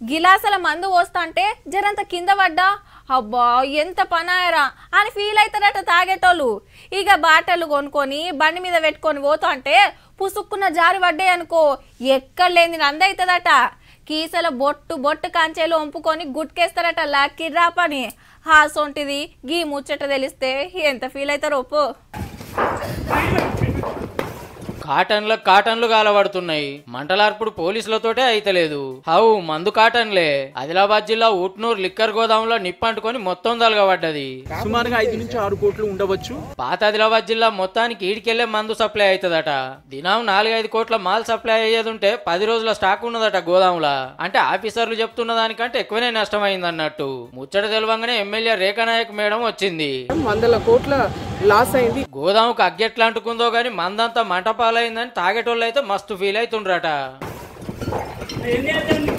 గిలాసుల మందు పోస్తా జరంత కింద పడ్డా అబ్బా ఎంత పనాయరా అని ఫీల్ అవుతారట తాగేటోళ్ళు ఇక బాటలు కొనుక్కొని బండి మీద పెట్టుకొని పోతా అంటే పుసుక్కున్న జారి పడ్డాయి అనుకో ఎక్కడ లేని అందవుతుందట కీసల బొట్టు బొట్టు కంచెలు వంపుకొని గుట్కేస్తారట లక్కీ డ్రాప్ అని హాసొంటిది గీ ముచ్చట తెలిస్తే ఎంత ఫీల్ అవుతారో ఒప్పు కాటన్ల కాటన్లు గాలబడుతున్నాయి మంటలార్పుడు పోలీసులతోటే అయితలేదు హౌ మందు కాటన్లే ఆదిలాబాద్ జిల్లా ఉట్నూరు లిక్కర్ గోదాంలో నిప్పంటుకొని మొత్తం తలగబడ్డది సుమారుగా ఐదు నుంచి ఆరు కోట్లు ఉండవచ్చు పాత ఆదిలాబాద్ జిల్లా మొత్తానికి ఈడికెళ్లే మందు సప్లై అవుతుందట దినం నాలుగైదు కోట్ల మాల్ సప్లై అయ్యేది ఉంటే పది రోజుల స్టాక్ ఉన్నదట గోదాంలా అంటే ఆఫీసర్లు చెప్తున్న దానికంటే ఎక్కువనే నష్టమైంది అన్నట్టు ముచ్చట తెలవంగానే ఎమ్మెల్యే రేఖానాయక్ మేడం వచ్చింది వందల కోట్ల లాస్ అయింది గోదాముకు అగ్గెట్లా అంటుకుందో గాని మందంతా మంటపాలైందని తాగేటోళ్ళు అయితే మస్తు ఫీల్ అవుతుండ్రట